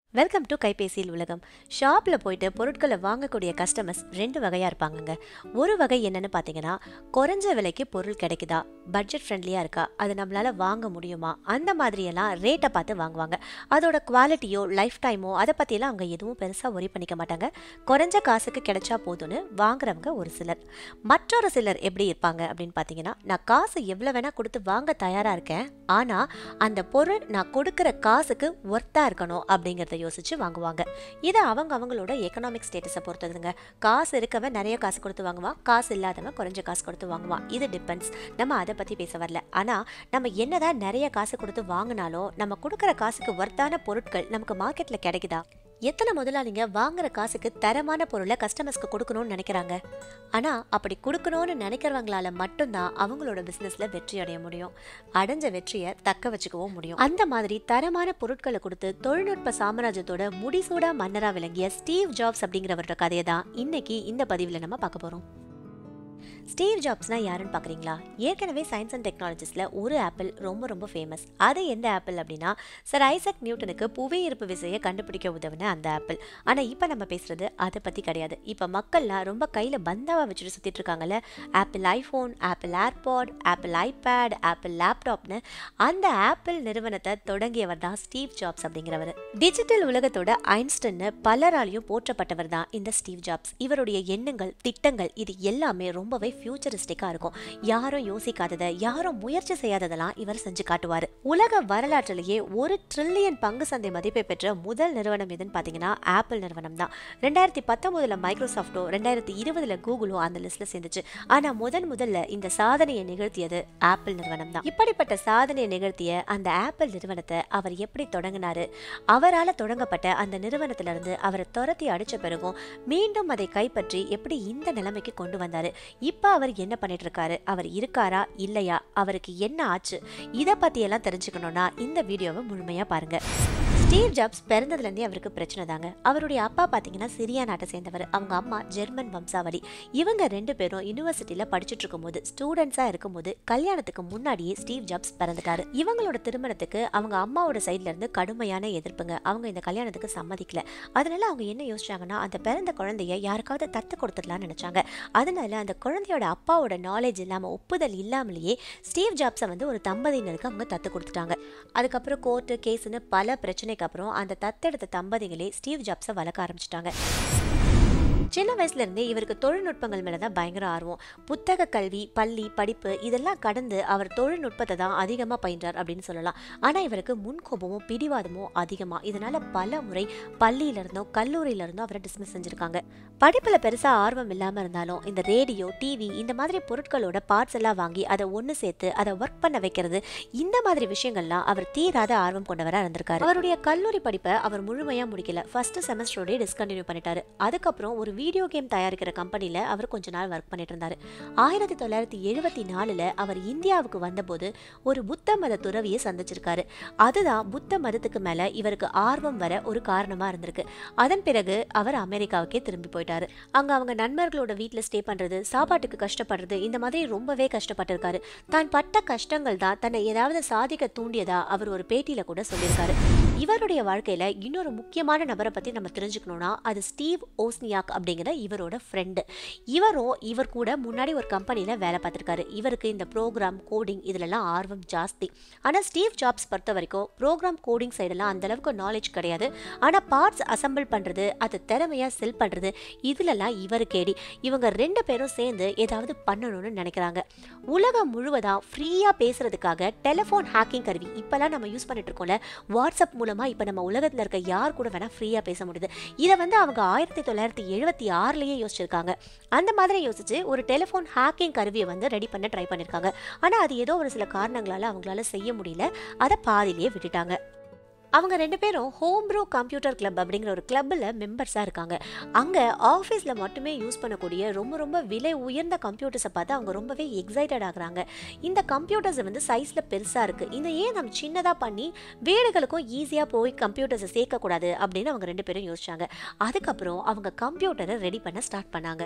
welcome to கைபேசியில் உலகம் ஷாப்பில் போயிட்டு பொருட்களை வாங்கக்கூடிய கஸ்டமர்ஸ் ரெண்டு வகையாக இருப்பாங்கங்க ஒரு வகை என்னன்னு பார்த்தீங்கன்னா குறைஞ்ச விலைக்கு பொருள் கிடைக்குதா பட்ஜெட் ஃப்ரெண்ட்லியாக இருக்கா அது நம்மளால் வாங்க முடியுமா அந்த மாதிரியெல்லாம் ரேட்டை பார்த்து வாங்குவாங்க அதோட குவாலிட்டியோ லைஃப் டைமோ அதை பற்றியெல்லாம் அவங்க எதுவும் பெருசாக ஒரி பண்ணிக்க மாட்டாங்க குறைஞ்ச காசுக்கு கிடைச்சா போதும்னு வாங்குறவங்க ஒரு சிலர் மற்றொரு சிலர் எப்படி இருப்பாங்க அப்படின்னு பார்த்தீங்கன்னா நான் காசு எவ்வளோ வேணால் கொடுத்து வாங்க தயாராக இருக்கேன் ஆனால் அந்த பொருள் நான் கொடுக்குற காசுக்கு ஒர்த்தாக இருக்கணும் அப்படிங்கிறத யோசிச்சு வாங்குவாங்க இது அவங்க அவங்களோட எக்கனாமிக் ஸ்டேட்டஸை பொறுத்ததுங்க காசு இருக்கவன் நிறைய காசு கொடுத்து வாங்குவான் காசு இல்லாதவன் குறைஞ்ச காசு கொடுத்து வாங்குவான் இது டிபெண்ட்ஸ் நம்ம அதை பற்றி பேச வரல ஆனால் நம்ம என்னதான் நிறைய காசு கொடுத்து வாங்கினாலும் நம்ம கொடுக்குற காசுக்கு ஒர்த்தான பொருட்கள் நமக்கு மார்க்கெட்டில் கிடைக்குதா எத்தனை முதலாளிங்க வாங்குற காசுக்கு தரமான பொருளை கஸ்டமர்ஸ்க்கு கொடுக்கணும்னு நினைக்கிறாங்க ஆனா அப்படி கொடுக்கணும்னு நினைக்கிறவங்களால மட்டும்தான் அவங்களோட பிசினஸ்ல வெற்றி அடைய முடியும் அடைஞ்ச வெற்றியை தக்க வச்சுக்கவும் முடியும் அந்த மாதிரி தரமான பொருட்களை கொடுத்து தொழில்நுட்ப சாம்ராஜ்யத்தோட முடிசூடா மன்னரா விளங்கிய ஸ்டீவ் ஜாப்ஸ் அப்படிங்கிறவரோட கதையை தான் இன்னைக்கு இந்த பதிவில் நம்ம பார்க்க போறோம் ஸ்டீவ் ஜாப்ஸ்னா யாருன்னு பார்க்குறீங்களா ஏற்கனவே சயின்ஸ் அண்ட் டெக்னாலஜிஸில் ஒரு ஆப்பிள் ரொம்ப ரொம்ப ஃபேமஸ் அது எந்த ஆப்பிள் அப்படின்னா சர் ஐசக் நியூட்டனுக்கு புவியீர்ப்பு விசையை கண்டுபிடிக்க உதவுன அந்த ஆப்பிள் ஆனால் இப்போ நம்ம பேசுறது அதை பற்றி கிடையாது இப்போ மக்கள்லாம் ரொம்ப கையில் பந்தாவா வச்சுட்டு சுற்றிட்டு இருக்காங்கல்ல Apple iPhone Apple AirPod Apple iPad Apple லேப்டாப்னு அந்த ஆப்பிள் நிறுவனத்தை தொடங்கியவர் தான் ஸ்டீவ் ஜாப்ஸ் அப்படிங்கிறவர் டிஜிட்டல் உலகத்தோட ஐன்ஸ்டன்னு பலராலையும் போற்றப்பட்டவர் தான் இந்த ஸ்டீவ் ஜாப்ஸ் இவருடைய எண்ணங்கள் திட்டங்கள் இது எல்லாமே ரொம்பவே ஃபியூச்சரிஸ்டிக்காக இருக்கும் யாரும் யோசிக்காததை யாரும் முயற்சி செய்யாததெல்லாம் இவர் செஞ்சு காட்டுவார் உலக வரலாற்றிலேயே ஒரு ட்ரில்லியன் பங்கு சந்தை மதிப்பை பெற்ற முதல் நிறுவனம் எதுன்னு பார்த்தீங்கன்னா ஆப்பிள் நிறுவனம் தான் ரெண்டாயிரத்தி பத்தொன்பதுல மைக்ரோசாஃப்டோ ரெண்டாயிரத்தி இருபதுல கூகுளோ அந்த லிஸ்ட்ல சேர்ந்துச்சு ஆனா முதன் முதல்ல இந்த சாதனையை நிகழ்த்தியது ஆப்பிள் நிறுவனம் தான் இப்படிப்பட்ட சாதனையை நிகழ்த்திய அந்த ஆப்பிள் நிறுவனத்தை அவர் எப்படி தொடங்கினாரு அவரால் தொடங்கப்பட்ட அந்த நிறுவனத்திலிருந்து இருந்து அவரை துரத்தி அடிச்ச பிறகும் மீண்டும் அதை கைப்பற்றி எப்படி இந்த நிலைமைக்கு கொண்டு வந்தாரு இப்ப அவர் என்ன பண்ணிட்டு இருக்காரு அவர் இருக்காரா இல்லையா அவருக்கு என்ன ஆச்சு இதை பத்தி எல்லாம் தெரிஞ்சுக்கணும்னா இந்த வீடியோவை முழுமையா பாருங்க ஸ்டீவ் ஜாப்ஸ் பிறந்ததுலேருந்தே அவருக்கு பிரச்சனை தாங்க அவருடைய அப்பா பார்த்தீங்கன்னா சிரியா நாட்டை சேர்ந்தவர் அவங்க அம்மா ஜெர்மன் வம்சாவளி இவங்க ரெண்டு பேரும் யூனிவர்சிட்டியில் படிச்சுட்டு இருக்கும்போது ஸ்டூடெண்ட்ஸாக இருக்கும்போது கல்யாணத்துக்கு முன்னாடியே ஸ்டீவ் ஜாப்ஸ் பிறந்துட்டாரு இவங்களோட திருமணத்துக்கு அவங்க அம்மாவோட சைட்ல இருந்து கடுமையான எதிர்ப்புங்க அவங்க இந்த கல்யாணத்துக்கு சம்மதிக்கல அதனால அவங்க என்ன யோசிச்சாங்கன்னா அந்த பிறந்த குழந்தைய யாருக்காவது தத்து கொடுத்துடலாம்னு நினைச்சாங்க அதனால அந்த குழந்தையோட அப்பாவோட நாலேஜ் இல்லாமல் ஒப்புதல் இல்லாமலேயே ஸ்டீவ் ஜாப்ஸை வந்து ஒரு தம்பதியினருக்கு அவங்க தத்து கொடுத்துட்டாங்க அதுக்கப்புறம் கோர்ட்டு கேஸ்னு பல பிரச்சனைக்கு அப்புறம் அந்த தத்தெடுத்த தம்பதிகளே ஸ்டீவ் ஜாப்ஸை வளர்க்க ஆரம்பிச்சிட்டாங்க சின்ன வயசுல இருந்தே இவருக்கு தொழில்நுட்பங்கள் மேல தான் பயங்கர ஆர்வம் புத்தக கல்வி பள்ளி படிப்பு இதெல்லாம் கடந்து அவர் தொழில்நுட்பத்தை தான் அதிகமா பயின்றார் அப்படின்னு சொல்லலாம் ஆனா இவருக்கு முன்கோபமும் பிடிவாதமும் அதிகமா இதனால பல முறை பள்ளியில இருந்தோ கல்லூரியில இருந்தோ அவரை டிஸ்மிஸ் செஞ்சிருக்காங்க படிப்புல பெருசா ஆர்வம் இல்லாம இருந்தாலும் இந்த ரேடியோ டிவி இந்த மாதிரி பொருட்களோட பார்ட்ஸ் எல்லாம் வாங்கி அதை ஒன்று சேர்த்து அதை ஒர்க் பண்ண வைக்கிறது இந்த மாதிரி விஷயங்கள்லாம் அவர் தீராத ஆர்வம் கொண்டவராக இருந்திருக்காரு அவருடைய கல்லூரி படிப்பை அவர் முழுமையா முடிக்கல ஃபர்ஸ்ட் செமஸ்டரோடய டிஸ்கண்டினியூ பண்ணிட்டாரு அதுக்கப்புறம் ஒரு வீடியோ கேம் தயாரிக்கிற கம்பெனியில் அவர் கொஞ்ச நாள் ஒர்க் பண்ணிட்டு இருந்தார் ஆயிரத்தி தொள்ளாயிரத்தி எழுபத்தி நாலில் அவர் இந்தியாவுக்கு வந்தபோது ஒரு புத்த மத துறவியை சந்திச்சிருக்காரு அதுதான் புத்த மதத்துக்கு மேலே இவருக்கு ஆர்வம் வர ஒரு காரணமாக இருந்திருக்கு அதன் பிறகு அவர் அமெரிக்காவுக்கே திரும்பி போயிட்டாரு அங்கே அவங்க நண்பர்களோட வீட்டில் ஸ்டே பண்ணுறது சாப்பாட்டுக்கு கஷ்டப்படுறது இந்த மாதிரி ரொம்பவே கஷ்டப்பட்டிருக்காரு தான் பட்ட கஷ்டங்கள் தான் தன்னை ஏதாவது சாதிக்க தூண்டியதா அவர் ஒரு பேட்டியில் கூட சொல்லியிருக்காரு இவருடைய வாழ்க்கையில இன்னொரு முக்கியமான நபரை பத்தி நம்ம தெரிஞ்சுக்கணும்னா அது ஸ்டீவ் ஓஸ்னியாக் அப்படிங்கிற இவரோட ஃப்ரெண்டு இவரும் இவர் கூட முன்னாடி ஒரு கம்பெனியில வேலை பார்த்துருக்காரு இவருக்கு இந்த ப்ரோக்ராம் கோடிங் இதுலலாம் ஆர்வம் ஜாஸ்தி ஆனால் ஸ்டீவ் ஜாப்ஸ் பொறுத்த வரைக்கும் ப்ரோக்ராம் கோடிங் சைடெல்லாம் அந்த அளவுக்கு நாலேஜ் கிடையாது ஆனால் பார்ட்ஸ் அசம்பிள் பண்றது அது திறமையா செல் பண்றது இதுலலாம் இவர் கேடி இவங்க ரெண்டு பேரும் சேர்ந்து ஏதாவது பண்ணணும்னு நினைக்கிறாங்க உலகம் முழுவதும் ஃப்ரீயா பேசுறதுக்காக டெலிஃபோன் ஹேக்கிங் கருவி இப்பெல்லாம் நம்ம யூஸ் பண்ணிட்டு இருக்கோம்ல வாட்ஸ்அப் மூலமா இப்போ நம்ம உலகத்தில் இருக்க யார் கூட வேணா ஃப்ரீயாக பேச முடியுது இதை வந்து அவங்க ஆயிரத்தி தொள்ளாயிரத்தி எழுபத்தி ஆறுலேயே யோசிச்சிருக்காங்க அந்த மாதிரி யோசிச்சு ஒரு டெலிஃபோன் ஹேக்கிங் கருவியை வந்து ரெடி பண்ண ட்ரை பண்ணியிருக்காங்க ஆனால் அது ஏதோ ஒரு சில காரணங்களால அவங்களால செய்ய முடியல அதை பாதிலேயே விட்டுட்டாங்க அவங்க ரெண்டு பேரும் ஹோம் ப்ரோ கம்ப்யூட்டர் கிளப் அப்படிங்கிற ஒரு கிளப்பில் மெம்பர்ஸாக இருக்காங்க அங்கே ஆஃபீஸில் மட்டுமே யூஸ் பண்ணக்கூடிய ரொம்ப ரொம்ப விலை உயர்ந்த கம்ப்யூட்டர்ஸை பார்த்து அவங்க ரொம்பவே எக்ஸைட்டட் ஆகுறாங்க இந்த கம்ப்யூட்டர்ஸ் வந்து சைஸில் பெருசாக இருக்குது இந்த ஏன் நம்ம சின்னதாக பண்ணி வீடுகளுக்கும் ஈஸியாக போய் கம்ப்யூட்டர்ஸை சேர்க்கக்கூடாது அப்படின்னு அவங்க ரெண்டு பேரும் யோசிச்சாங்க அதுக்கப்புறம் அவங்க கம்ப்யூட்டரை ரெடி பண்ண ஸ்டார்ட் பண்ணாங்க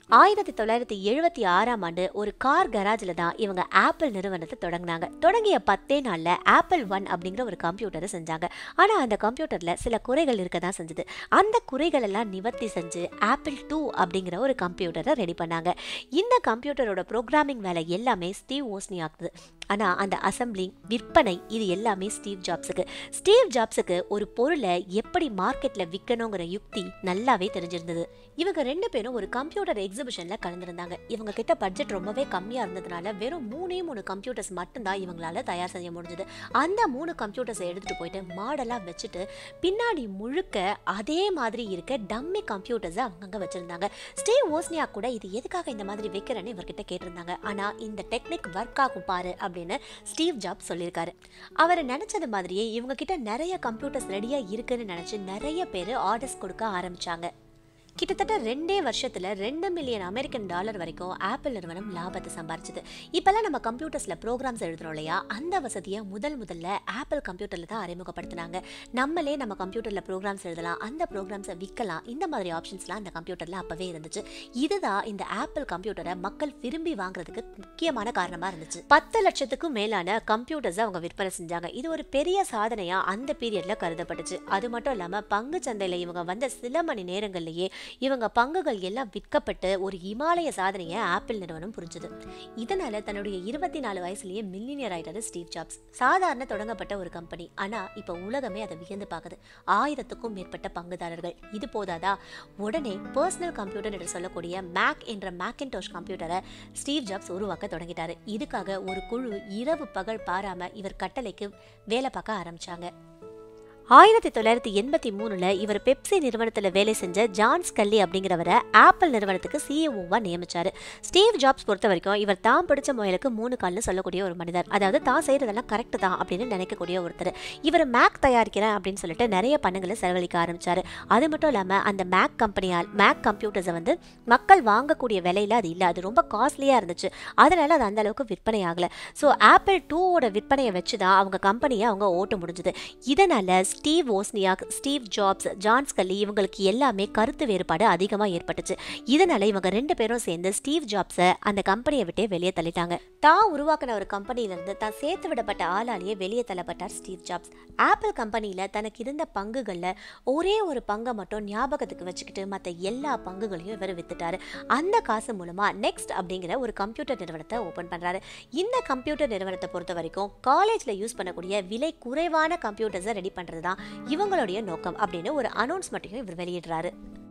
ஆயிரத்தி தொள்ளாயிரத்தி எழுபத்தி ஆறாம் ஆண்டு ஒரு கார் கராஜில் தான் இவங்க ஆப்பிள் நிறுவனத்தை தொடங்கினாங்க தொடங்கிய பத்தே நாளில் ஆப்பிள் ஒன் அப்படிங்கிற ஒரு கம்ப்யூட்டரை செஞ்சாங்க ஆனால் அந்த கம்ப்யூட்டரில் சில குறைகள் இருக்க தான் செஞ்சது அந்த குறைகள் எல்லாம் நிவர்த்தி செஞ்சு ஆப்பிள் டூ அப்படிங்கிற ஒரு கம்ப்யூட்டரை ரெடி பண்ணாங்க இந்த கம்ப்யூட்டரோட ப்ரோக்ராமிங் வேலை எல்லாமே ஸ்டீவ் ஓஸ்னி ஆகுது ஆனால் அந்த அசம்பிளிங் விற்பனை இது எல்லாமே ஸ்டீவ் ஜாப்ஸுக்கு ஸ்டீவ் ஜாப்ஸுக்கு ஒரு பொருளை எப்படி மார்க்கெட்டில் விற்கணுங்கிற யுக்தி நல்லாவே தெரிஞ்சிருந்தது இவங்க ரெண்டு பேரும் ஒரு கம்ப்யூட்டர் எக்ஸிபிஷனில் கலந்துருந்தாங்க இவங்க கிட்ட பட்ஜெட் ரொம்பவே கம்மியாக இருந்ததுனால வெறும் மூணே மூணு கம்ப்யூட்டர்ஸ் மட்டும்தான் இவங்களால தயார் செய்ய முடிஞ்சது அந்த மூணு கம்ப்யூட்டர்ஸை எடுத்துகிட்டு போயிட்டு மாடலாக வச்சுட்டு பின்னாடி முழுக்க அதே மாதிரி இருக்க டம்மி கம்ப்யூட்டர்ஸை அவங்கங்க வச்சுருந்தாங்க ஸ்டீவ் ஓஸ்னியா கூட இது எதுக்காக இந்த மாதிரி வைக்கிறேன்னு இவர்கிட்ட கேட்டிருந்தாங்க ஆனால் இந்த டெக்னிக் ஒர்க் ஆகும் பாரு அப்படின்னு ஸ்டீவ் ஜாப் சொல்லியிருக்காரு அவர் நினச்சது மாதிரியே இவங்க கிட்ட நிறைய கம்ப்யூட்டர்ஸ் ரெடியாக இருக்குன்னு நினச்சி நிறைய பேர் ஆர்டர்ஸ் கொடுக்க ஆரம்பிச்சாங்க கிட்டத்தட்ட ரெண்டே வருஷத்துல ரெண்டு மில்லியன் அமெரிக்கன் டாலர் வரைக்கும் ஆப்பிள் நிறுவனம் லாபத்தை சம்பாரிச்சது இப்பெல்லாம் நம்ம கம்ப்யூட்டர்ஸ்ல ப்ரோக்ராம்ஸ் எழுதுறோம் இல்லையா அந்த வசதியை முதல் முதல்ல ஆப்பிள் கம்ப்யூட்டர்ல தான் அறிமுகப்படுத்தினாங்க நம்மளே நம்ம கம்ப்யூட்டர்ல ப்ரோக்ராம்ஸ் எழுதலாம் அந்த ப்ரோக்ராம்ஸை விற்கலாம் இந்த மாதிரி ஆப்ஷன்ஸ்லாம் அந்த கம்ப்யூட்டர்ல அப்பவே இருந்துச்சு இதுதான் இந்த ஆப்பிள் கம்ப்யூட்டரை மக்கள் விரும்பி வாங்குறதுக்கு முக்கியமான காரணமா இருந்துச்சு பத்து லட்சத்துக்கும் மேலான கம்ப்யூட்டர்ஸ் அவங்க விற்பனை செஞ்சாங்க இது ஒரு பெரிய சாதனையா அந்த பீரியட்ல கருதப்பட்டுச்சு அது மட்டும் இல்லாம பங்கு சந்தையில இவங்க வந்த சில மணி நேரங்கள்லயே இவங்க பங்குகள் எல்லாம் விற்கப்பட்டு ஒரு இமாலய சாதனையை ஆப்பிள் நிறுவனம் புரிஞ்சுது இதனால தன்னுடைய இருபத்தி நாலு வயசுலயே மில்லினியர் ஆயிட்டாரு ஸ்டீவ் ஜாப்ஸ் சாதாரண தொடங்கப்பட்ட ஒரு கம்பெனி ஆனா இப்ப உலகமே அதை வியந்து பார்க்குது ஆயிரத்துக்கும் மேற்பட்ட பங்குதாரர்கள் இது போதாதா உடனே பர்சனல் கம்ப்யூட்டர் என்று சொல்லக்கூடிய மேக் என்ற மேக்கின்டோஷ் கம்ப்யூட்டரை ஸ்டீவ் ஜாப்ஸ் உருவாக்க தொடங்கிட்டாரு இதுக்காக ஒரு குழு இரவு பகல் பாராம இவர் கட்டளைக்கு வேலை பார்க்க ஆரம்பிச்சாங்க ஆயிரத்தி தொள்ளாயிரத்தி எண்பத்தி மூணுல இவர் பெப்சி நிறுவனத்தில் வேலை செஞ்ச ஜான் ஸ்கல்லி அப்படிங்கிறவரை ஆப்பிள் நிறுவனத்துக்கு சிஇஓவா நியமிச்சாரு ஸ்டீவ் ஜாப்ஸ் பொறுத்த வரைக்கும் இவர் தான் பிடிச்ச முயலுக்கு மூணு கால்னு சொல்லக்கூடிய ஒரு மனிதர் அதாவது தான் செய்யறதெல்லாம் கரெக்ட் தான் அப்படின்னு நினைக்கக்கூடிய ஒருத்தர் இவர் மேக் தயாரிக்கிறேன் அப்படின்னு சொல்லிட்டு நிறைய பணங்களை செலவழிக்க ஆரம்பிச்சாரு அது மட்டும் இல்லாமல் அந்த மேக் கம்பெனியால் மேக் கம்ப்யூட்டர்ஸை வந்து மக்கள் வாங்கக்கூடிய விலையில அது இல்லை அது ரொம்ப காஸ்ட்லியாக இருந்துச்சு அதனால அது அந்த அளவுக்கு விற்பனை ஆகலை ஸோ ஆப்பிள் டூவோட விற்பனையை வச்சு தான் அவங்க கம்பெனியை அவங்க ஓட்ட முடிஞ்சுது இதனால Steve Wozniak Steve Jobs John Sculley இவங்களுக்கு எல்லாமே கருத்து வேறுபாடு அதிகமாக ஏற்பட்டுச்சு இதனால இவங்க ரெண்டு பேரும் சேர்ந்து ஸ்டீவ் ஜாப்ஸை அந்த கம்பெனியை விட்டே வெளியே தள்ளிட்டாங்க தான் உருவாக்கின ஒரு கம்பெனியிலிருந்து தான் சேர்த்து விடப்பட்ட ஆளாலேயே வெளியே தள்ளப்பட்டார் ஸ்டீவ் ஜாப்ஸ் ஆப்பிள் கம்பெனியில் தனக்கு இருந்த பங்குகளில் ஒரே ஒரு பங்கை மட்டும் ஞாபகத்துக்கு வச்சுக்கிட்டு மற்ற எல்லா பங்குகளையும் இவர் வித்துட்டாரு அந்த காசு மூலமாக நெக்ஸ்ட் அப்படிங்கிற ஒரு கம்ப்யூட்டர் நிறுவனத்தை ஓப்பன் பண்ணுறாரு இந்த கம்ப்யூட்டர் நிறுவனத்தை பொறுத்த வரைக்கும் காலேஜில் யூஸ் பண்ணக்கூடிய விலை குறைவான கம்ப்யூட்டர்ஸை ரெடி பண்ணுறது தான் இவங்களுடைய நோக்கம் அப்படின்னு ஒரு அனௌன்ஸ்மெண்ட்டையும் இவர் வெளியிடுறாரு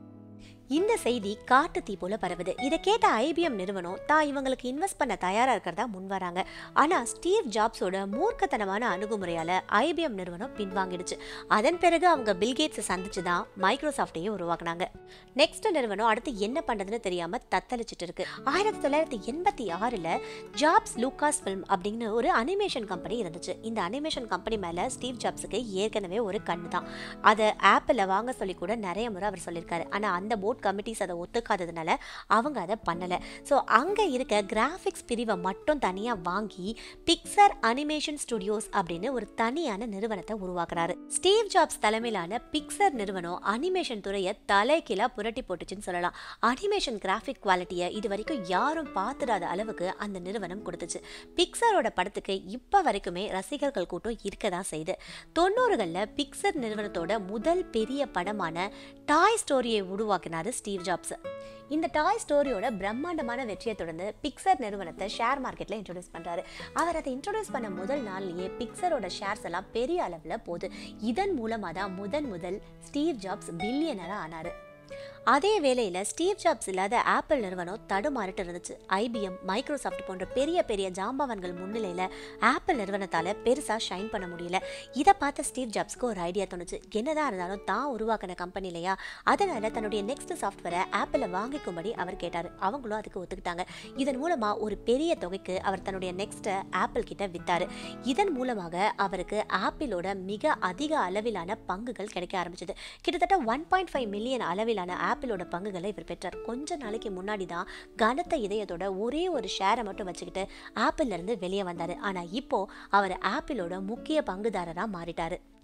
இந்த செய்தி காட்டு தீ போல பரவுது இதை கேட்ட ஐபிஎம் நிறுவனம் தான் இவங்களுக்கு இன்வெஸ்ட் பண்ண தயாரா இருக்கிறதா முன் வராங்க ஆனா ஸ்டீவ் ஜாப்ஸோட மூர்க்கத்தனமான அணுகுமுறையால ஐபிஎம் நிறுவனம் பின்வாங்கிடுச்சு அதன் பிறகு அவங்க பில்கேட்ஸை சந்திச்சு தான் மைக்ரோசாஃப்டையும் உருவாக்குனாங்க நெக்ஸ்ட் நிறுவனம் அடுத்து என்ன பண்றதுன்னு தெரியாம தத்தளிச்சிட்டு இருக்கு ஆயிரத்தி தொள்ளாயிரத்தி எண்பத்தி ஆறுல ஜாப்ஸ் லூகாஸ் ஃபிலிம் அப்படின்னு ஒரு அனிமேஷன் கம்பெனி இருந்துச்சு இந்த அனிமேஷன் கம்பெனி மேல ஸ்டீவ் ஜாப்ஸுக்கு ஏற்கனவே ஒரு கண்ணு தான் அதை ஆப்பிளில் வாங்க சொல்லி கூட நிறைய முறை அவர் சொல்லியிருக்காரு ஆனா அந்த போர்ட் கமிட்டிஸ் அதை ஒத்துக்காததுனால அவங்க அதை பண்ணலை ஸோ அங்கே இருக்க கிராஃபிக்ஸ் பிரிவை மட்டும் தனியாக வாங்கி பிக்சர் அனிமேஷன் ஸ்டுடியோஸ் அப்படின்னு ஒரு தனியான நிறுவனத்தை உருவாக்குறாரு ஸ்டீவ் ஜாப்ஸ் தலைமையிலான பிக்சர் நிறுவனம் அனிமேஷன் துறையை தலைகீழாக புரட்டி போட்டுச்சுன்னு சொல்லலாம் அனிமேஷன் கிராஃபிக் குவாலிட்டியை இது வரைக்கும் யாரும் பார்த்துடாத அளவுக்கு அந்த நிறுவனம் கொடுத்துச்சு பிக்சரோட படத்துக்கு இப்போ வரைக்குமே ரசிகர்கள் கூட்டம் இருக்க தான் செய்யுது தொண்ணூறுகளில் பிக்சர் நிறுவனத்தோட முதல் பெரிய படமான டாய் ஸ்டோரியை உருவாக்கினார் ஸ்டீவ் ஜாப்ஸ் இந்த டாய் ஸ்டோரியோட பிரம்மாண்டமான வெற்றியை தொடர்ந்து பிக்சர் நிறுவனத்தை ஷேர் மார்க்கெட்டில் இன்ட்ரடியூஸ் பண்ணுறாரு அவர் அதை இன்ட்ரடியூஸ் பண்ண முதல் நாள்லயே பிக்சரோட ஷேர்ஸ் எல்லாம் பெரிய அளவில் போகுது இதன் மூலமாக தான் முதன் முதல் ஸ்டீவ் ஜாப்ஸ் பில்லியனராக ஆனார் அதே வேளையில் ஸ்டீவ் ஜாப்ஸ் இல்லாத ஆப்பிள் நிறுவனம் தடுமாறிட்டு இருந்துச்சு ஐபிஎம் மைக்ரோசாஃப்ட் போன்ற பெரிய பெரிய ஜாம்பவான்கள் முன்னிலையில் ஆப்பிள் நிறுவனத்தால் பெருசாக ஷைன் பண்ண முடியல இதை பார்த்த ஸ்டீவ் ஜாப்ஸ்க்கு ஒரு ஐடியா தோணுச்சு என்னதான் இருந்தாலும் தான் உருவாக்கின கம்பெனி இல்லையா அதனால தன்னுடைய நெக்ஸ்ட் சாஃப்ட்வேரை ஆப்பிளை வாங்கிக்கும்படி அவர் கேட்டார் அவங்களும் அதுக்கு ஒத்துக்கிட்டாங்க இதன் மூலமாக ஒரு பெரிய தொகைக்கு அவர் தன்னுடைய நெக்ஸ்ட்டை ஆப்பிள் கிட்ட வித்தாரு இதன் மூலமாக அவருக்கு ஆப்பிளோட மிக அதிக அளவிலான பங்குகள் கிடைக்க ஆரம்பிச்சது கிட்டத்தட்ட ஒன் பாயிண்ட் ஃபைவ் மில்லியன் அளவிலான ஆப்பிளோட பங்குகளை இவர் பெற்றார் கொஞ்ச நாளைக்கு முன்னாடி தான் கனத்த இதயத்தோட ஒரே ஒரு ஷேரை மட்டும் வச்சுக்கிட்டு ஆப்பிள்ல இருந்து வெளியே வந்தார் ஆனால் இப்போ அவர் ஆப்பிளோட முக்கிய பங்குதாரராக மாறிட்டாரு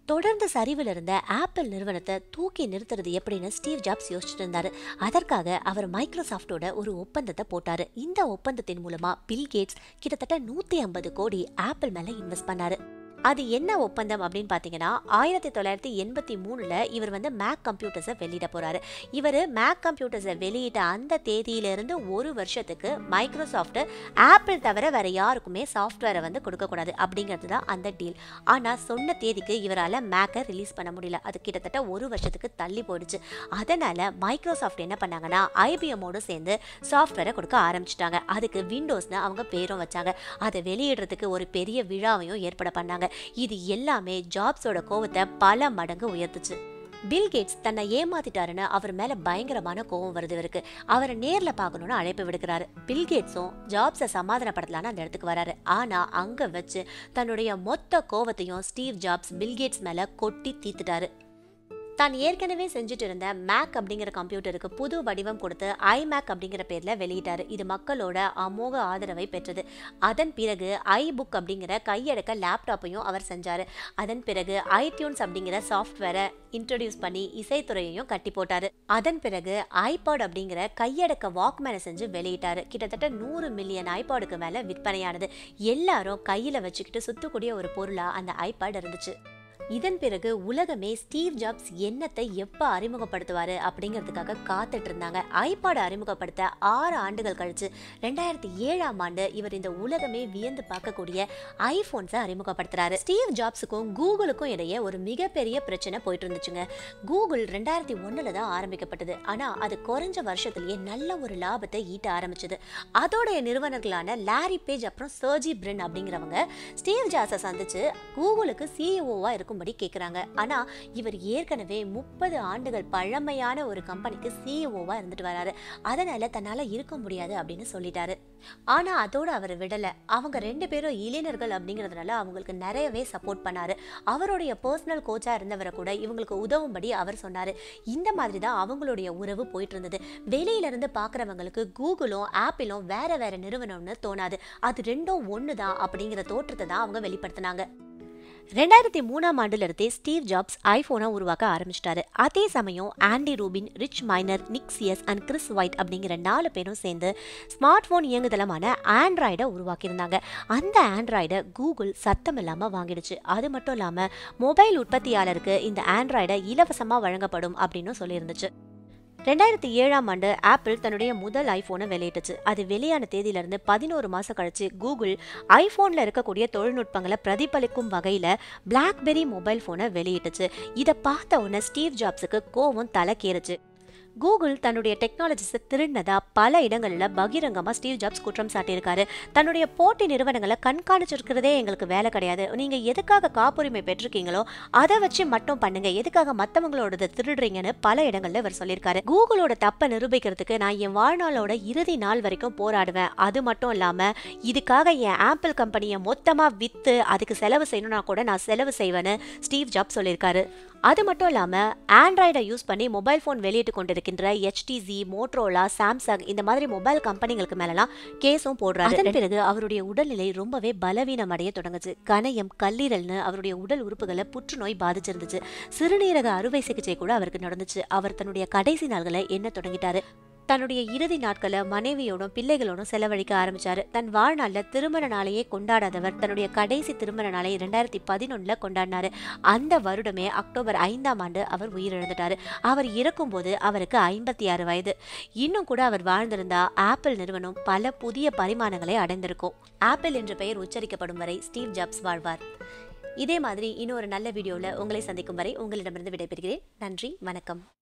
தொடர்ந்து சரிவில் இருந்த ஆப்பிள் நிறுவனத்தை தூக்கி நிறுத்துறது எப்படின்னு ஸ்டீவ் ஜாப்ஸ் யோசிச்சுட்டு இருந்தாரு அதற்காக அவர் மைக்ரோசாஃப்டோட ஒரு ஒப்பந்தத்தை போட்டாரு இந்த ஒப்பந்தத்தின் மூலமா பில் கேட்ஸ் கிட்டத்தட்ட நூத்தி ஐம்பது கோடி ஆப்பிள் மேல இன்வெஸ்ட் பண்ணாரு அது என்ன ஒப்பந்தம் அப்படின்னு பார்த்தீங்கன்னா ஆயிரத்தி தொள்ளாயிரத்தி எண்பத்தி மூணில் இவர் வந்து மேக் கம்ப்யூட்டர்ஸை வெளியிட போகிறாரு இவர் மேக் கம்ப்யூட்டர்ஸை வெளியிட்ட அந்த தேதியிலிருந்து ஒரு வருஷத்துக்கு மைக்ரோசாஃப்ட் ஆப்பிள் தவிர வேற யாருக்குமே சாஃப்ட்வேரை வந்து கொடுக்கக்கூடாது அப்படிங்கிறது தான் அந்த டீல் ஆனால் சொன்ன தேதிக்கு இவரால் மேக்கை ரிலீஸ் பண்ண முடியல அது கிட்டத்தட்ட ஒரு வருஷத்துக்கு தள்ளி போயிடுச்சு அதனால் மைக்ரோசாஃப்ட் என்ன பண்ணாங்கன்னா ஐபிஎம்மோடு சேர்ந்து சாஃப்ட்வேரை கொடுக்க ஆரம்பிச்சிட்டாங்க அதுக்கு விண்டோஸ்னு அவங்க பேரும் வச்சாங்க அதை வெளியிடுறதுக்கு ஒரு பெரிய விழாவையும் ஏற்பட பண்ணாங்க இது எல்லாமே ஜாப்ஸோட கோவத்தை பல மடங்கு உயர்த்துச்சு பில் கேட்ஸ் தன்னை ஏமாத்திட்டாருன்னு அவர் மேல பயங்கரமான கோவம் வருது இவருக்கு அவரை நேர்ல பார்க்கணும்னு அழைப்பு விடுக்கிறாரு பில் கேட்ஸும் ஜாப்ஸை சமாதானப்படுத்தலான்னு அந்த இடத்துக்கு வராரு ஆனா அங்க வச்சு தன்னுடைய மொத்த கோவத்தையும் ஸ்டீவ் ஜாப்ஸ் பில் கேட்ஸ் மேல கொட்டி தீத்துட்டாரு தான் ஏற்கனவே செஞ்சுட்டு இருந்த மேக் அப்படிங்கிற கம்ப்யூட்டருக்கு புது வடிவம் கொடுத்து ஐமேக் அப்படிங்கிற பேரில் வெளியிட்டாரு இது மக்களோட அமோக ஆதரவை பெற்றது அதன் பிறகு ஐ புக் அப்படிங்கிற கையடக்க லேப்டாப்பையும் அவர் செஞ்சார் அதன் பிறகு ஐடியூன்ஸ் அப்படிங்கிற சாஃப்ட்வேரை இன்ட்ரடியூஸ் பண்ணி இசைத்துறையையும் கட்டி போட்டாரு அதன் பிறகு ஐபாட் அப்படிங்கிற கையடக்க வாக்மேனை செஞ்சு வெளியிட்டாரு கிட்டத்தட்ட நூறு மில்லியன் ஐபாடுக்கு மேலே விற்பனையானது எல்லாரும் கையில் வச்சுக்கிட்டு சுத்தக்கூடிய ஒரு பொருளாக அந்த ஐபாட் இருந்துச்சு இதன் பிறகு உலகமே ஸ்டீவ் ஜாப்ஸ் என்னத்தை எப்போ அறிமுகப்படுத்துவார் அப்படிங்கிறதுக்காக காத்துட்டு இருந்தாங்க ஐபாட் அறிமுகப்படுத்த ஆறு ஆண்டுகள் கழிச்சு ரெண்டாயிரத்தி ஏழாம் ஆண்டு இவர் இந்த உலகமே வியந்து பார்க்கக்கூடிய ஐஃபோன்ஸை அறிமுகப்படுத்துறாரு ஸ்டீவ் ஜாப்ஸுக்கும் கூகுளுக்கும் இடையே ஒரு மிகப்பெரிய பிரச்சனை போயிட்டு இருந்துச்சுங்க கூகுள் ரெண்டாயிரத்தி ஒன்றில் தான் ஆரம்பிக்கப்பட்டது ஆனால் அது குறைஞ்ச வருஷத்துலேயே நல்ல ஒரு லாபத்தை ஈட்ட ஆரம்பிச்சது அதோடைய நிறுவனர்களான லாரி பேஜ் அப்புறம் சர்ஜி பிரின் அப்படிங்கிறவங்க ஸ்டீவ் ஜாப்ஸை சந்திச்சு கூகுளுக்கு சிஇஓவாக இருக்கும் இருக்கும்படி கேட்குறாங்க ஆனால் இவர் ஏற்கனவே முப்பது ஆண்டுகள் பழமையான ஒரு கம்பெனிக்கு சிஇஓவாக இருந்துட்டு வராரு அதனால தன்னால் இருக்க முடியாது அப்படின்னு சொல்லிட்டாரு ஆனால் அதோடு அவர் விடலை அவங்க ரெண்டு பேரும் இளைஞர்கள் அப்படிங்கிறதுனால அவங்களுக்கு நிறையவே சப்போர்ட் பண்ணாரு அவருடைய பர்சனல் கோச்சாக இருந்தவரை கூட இவங்களுக்கு உதவும்படி அவர் சொன்னார் இந்த மாதிரி தான் அவங்களுடைய உறவு போயிட்டு இருந்தது வெளியிலிருந்து பார்க்குறவங்களுக்கு கூகுளும் ஆப்பிளும் வேற வேற நிறுவனம்னு தோணாது அது ரெண்டும் ஒன்று தான் அப்படிங்கிற தோற்றத்தை தான் அவங்க வெளிப்படுத்தினாங்க ரெண்டாயிரத்தி மூணாம் ஆண்டுலேருந்தே ஸ்டீவ் ஜாப்ஸ் ஐஃபோனை உருவாக்க ஆரம்பிச்சிட்டாரு அதே சமயம் Andy Rubin Rich Miner Nick Sears and Chris White அப்படிங்கிற நாலு பேரும் சேர்ந்து ஸ்மார்ட் ஃபோன் இயங்குதளமான ஆண்ட்ராய்டை உருவாக்கியிருந்தாங்க அந்த ஆண்ட்ராய்டை கூகுள் சத்தம் இல்லாமல் வாங்கிடுச்சு அது மட்டும் இல்லாமல் மொபைல் உற்பத்தியாளருக்கு இந்த ஆண்ட்ராய்டை இலவசமாக வழங்கப்படும் அப்படின்னு சொல்லியிருந்துச்சு ரெண்டாயிரத்தி ஏழாம் ஆண்டு ஆப்பிள் தன்னுடைய முதல் ஐஃபோனை வெளியிட்டுச்சு அது வெளியான தேதியிலிருந்து பதினோரு மாதம் கழிச்சு கூகுள் ஐஃபோனில் இருக்கக்கூடிய தொழில்நுட்பங்களை பிரதிபலிக்கும் வகையில் பிளாக்பெரி மொபைல் ஃபோனை வெளியிட்டுச்சு இதை பார்த்த உடனே ஸ்டீவ் ஜாப்ஸுக்கு கோவம் தலைக்கேறுச்சு கூகுள் தன்னுடைய டெக்னாலஜிஸை திருடினதா பல இடங்களில் பகிரங்கமாக ஸ்டீவ் ஜாப்ஸ் குற்றம் சாட்டியிருக்காரு தன்னுடைய போட்டி நிறுவனங்களை கண்காணிச்சிருக்கிறதே எங்களுக்கு வேலை கிடையாது நீங்கள் எதுக்காக காப்புரிமை பெற்றிருக்கீங்களோ அதை வச்சு மட்டும் பண்ணுங்க எதுக்காக மற்றவங்களோட திருடுறீங்கன்னு பல இடங்களில் இவர் சொல்லியிருக்காரு கூகுளோட தப்பை நிரூபிக்கிறதுக்கு நான் என் வாழ்நாளோட இறுதி நாள் வரைக்கும் போராடுவேன் அது மட்டும் இல்லாமல் இதுக்காக என் ஆப்பிள் கம்பெனியை மொத்தமாக விற்று அதுக்கு செலவு செய்யணும்னா கூட நான் செலவு செய்வேன்னு ஸ்டீவ் ஜாப்ஸ் சொல்லியிருக்காரு அது மட்டும் இல்லாமல் ஆண்ட்ராய்டை யூஸ் பண்ணி மொபைல் ஃபோன் வெளியிட்டு கொண்டிருக்கின்ற ஹெச்டிசி மோட்ரோலா சாம்சங் இந்த மாதிரி மொபைல் கம்பெனிகளுக்கு மேலலாம் கேஸும் போடுறாரு அதன் பிறகு அவருடைய உடல்நிலை ரொம்பவே பலவீனம் அடைய தொடங்குச்சு கணையம் கல்லீரல்னு அவருடைய உடல் உறுப்புகளை புற்றுநோய் பாதிச்சிருந்துச்சு சிறுநீரக அறுவை சிகிச்சை கூட அவருக்கு நடந்துச்சு அவர் தன்னுடைய கடைசி நாள்களை என்ன தொடங்கிட்டாரு தன்னுடைய இறுதி நாட்களை மனைவியோடும் பிள்ளைகளோடும் செலவழிக்க ஆரம்பிச்சாரு தன் வாழ்நாளில் திருமண நாளையே கொண்டாடாதவர் தன்னுடைய கடைசி திருமண நாளை ரெண்டாயிரத்தி பதினொன்னுல கொண்டாடினாரு அந்த வருடமே அக்டோபர் ஐந்தாம் ஆண்டு அவர் உயிரிழந்துட்டாரு அவர் இறக்கும்போது அவருக்கு ஐம்பத்தி ஆறு வயது இன்னும் கூட அவர் வாழ்ந்திருந்தா ஆப்பிள் நிறுவனம் பல புதிய பரிமாணங்களை அடைந்திருக்கும் ஆப்பிள் என்ற பெயர் உச்சரிக்கப்படும் வரை ஸ்டீவ் ஜாப்ஸ் வாழ்வார் இதே மாதிரி இன்னொரு நல்ல வீடியோவில் உங்களை சந்திக்கும் வரை உங்களிடமிருந்து விடைபெறுகிறேன் நன்றி வணக்கம்